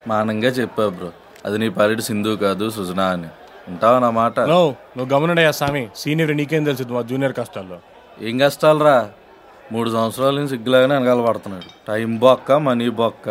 మానంగా చెప్పా బ్రో అది నీ పర్యట సింధు కాదు సుజనా అని ఉంటావా నా మాట నో నువ్వు గమనడయ్యా స్వామి సీనియర్ నీకేం తెలుసు మా జూనియర్ కష్టాల్లో ఏం కష్టాలరా మూడు సంవత్సరాల నుంచి సిగ్గులాగానే వెనకాల పడుతున్నాడు టైం బొక్క మనీ బొక్క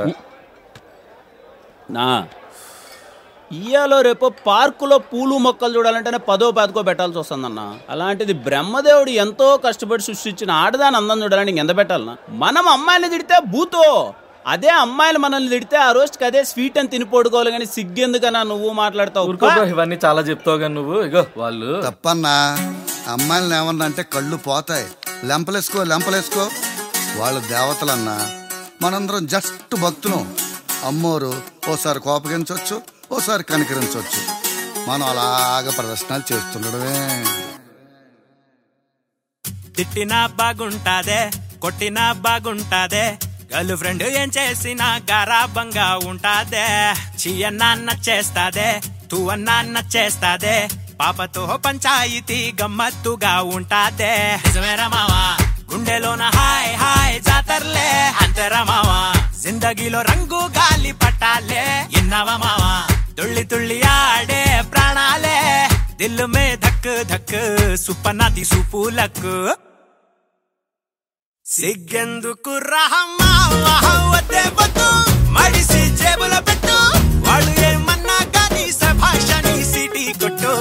నా ఇయ్యాలో రేపు పార్కులో పూలు మొక్కలు చూడాలంటేనే పదో పదకో పెట్టాల్సి వస్తుందన్న అలాంటిది బ్రహ్మదేవుడు ఎంతో కష్టపడి సృష్టించిన ఆడదాని అందం చూడాలని ఎంత పెట్టాలన్నా మనం అమ్మాయిలు తిడితే బూతో అదే అమ్మాయిలు మనల్ని తిడితే ఆ రోజుకి అదే స్వీట్ అని తిని పడుకోవాలి కానీ సిగ్గెందుకన్నా నువ్వు మాట్లాడతావు ఊరుకో బ్రో ఇవన్నీ చాలా చెప్తావు కానీ నువ్వు ఇగో వాళ్ళు తప్పన్నా అమ్మాయిలను ఏమన్నా అంటే కళ్ళు పోతాయి లెంపలేసుకో లెంపలేసుకో వాళ్ళు దేవతలన్నా మనందరం జస్ట్ భక్తులం అమ్మోరు ఓసారి కోపగించవచ్చు ఓసారి కనికరించవచ్చు మనం అలాగ ప్రదర్శనలు చేస్తుండడమే తిట్టినా బాగుంటాదే కొట్టినా బాగుంటాదే గర్ల్ ఫ్రెండ్ ఏం చేసినా గారాబంగా ఉంటాదే చీయన్నా నచ్చేస్తాదే తూ అన్నా నచ్చేస్తాదే పాపతో పంచాయితీ గమ్మత్తుగా ఉంటాదే నిజమేరా మావా గుండెలోన హాయ్ హాయ్ జాతర్లే అంతేరా మావా జిందగీలో రంగు గాలి పట్టాలే ఇన్నావా మావా తుళ్ళి తుళ్ళి ఆడే ప్రాణాలే దిల్ మే ధక్ ధక్ సుపనాది సుపూలకు సిగ్గెందుకు రహమ్మా వద్దే వద్దు మడిసి జేబులో పెట్టు వాళ్ళు ఏమన్నా కానీ సభాషని సిటీ కొట్టు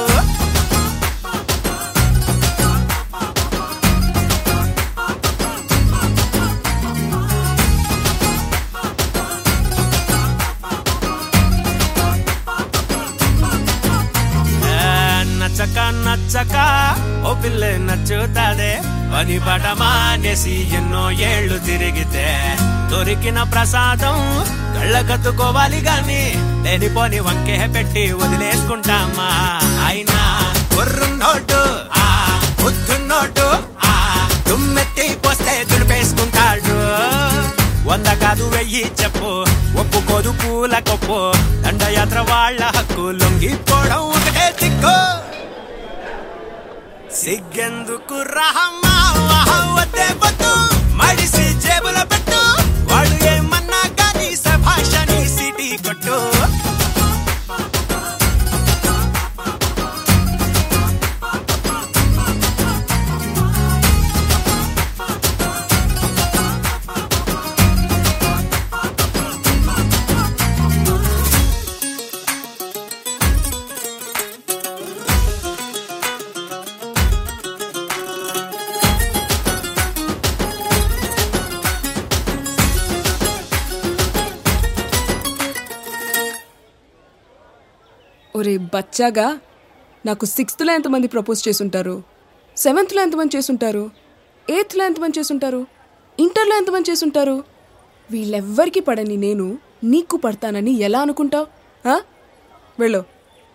ఏ, నచ్చక నచ్చక ఓ పిల్ల నచ్చుతాదే పని పట మానేసి ఎన్నో ఏళ్ళు తిరిగితే దొరికిన ప్రసాదం కళ్ళకత్తుకోవాలి గాని లేనిపోని వంకే పెట్టి వదిలేసుకుంటామా అయినా నోటు ఆ నోటు ఆ దుమ్మెత్తి పోస్తే దులిపేసుకుంటాడు వంద కాదు వెయ్యి చెప్పు ఒప్పుకోదు పూల కొప్పు దండయాత్ర వాళ్ళ హక్కు లొంగిపోవడం ఒకటే దిక్కు సిగ్గెందుకు రహమ్మా వద్దే వద్దు మడిసి జేబులో పెట్టు వాళ్ళు ఏమన్నా కానీ సభాషని సిటీ కొట్టు ఒరే బచ్చాగా నాకు సిక్స్త్లో ఎంతమంది ప్రపోజ్ చేసుంటారు సెవెంత్లో ఎంతమంది చేసుంటారు ఎయిత్లో ఎంతమంది చేసుంటారు ఇంటర్లో ఎంతమంది చేసుంటారు వీళ్ళెవ్వరికి పడని నేను నీకు పడతానని ఎలా అనుకుంటావు వెళ్ళు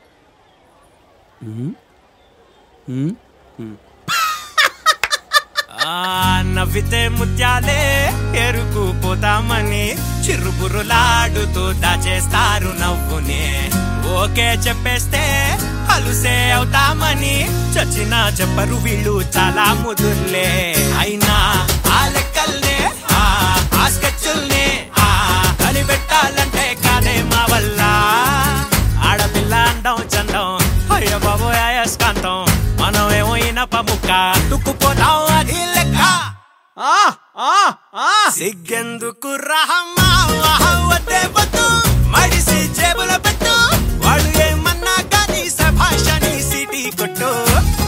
ఆ నవ్వితే ముత్యాలే ఎరుకు పోతామని చిరుబురులాడుతూ దాచేస్తారు నవ్వుని ఓకే చెప్పేస్తే అలుసే అవుతామని చచ్చినా చెప్పరు వీళ్ళు చాలా ముదుర్లే అయినా ఆ లెక్కల్నే ఆ ఆ స్కెచ్చుల్నే ఆ కనిపెట్టాలంటే కాదే మా వల్ల ఆడపిల్ల అండం చందం అయ్య బాబు అయస్కాంతం మనం ఏమో ఇనప ముక్క తుక్కుపోతాం అది లెక్క ఆ, ఆ, ఆ. సిగ్గెందుకు రహమ్మా వద్దే వద్దు మడిసి జేబులో పెట్టు వాళ్ళు ఏమన్నా కానీ సభాషని సిటీ కొట్టు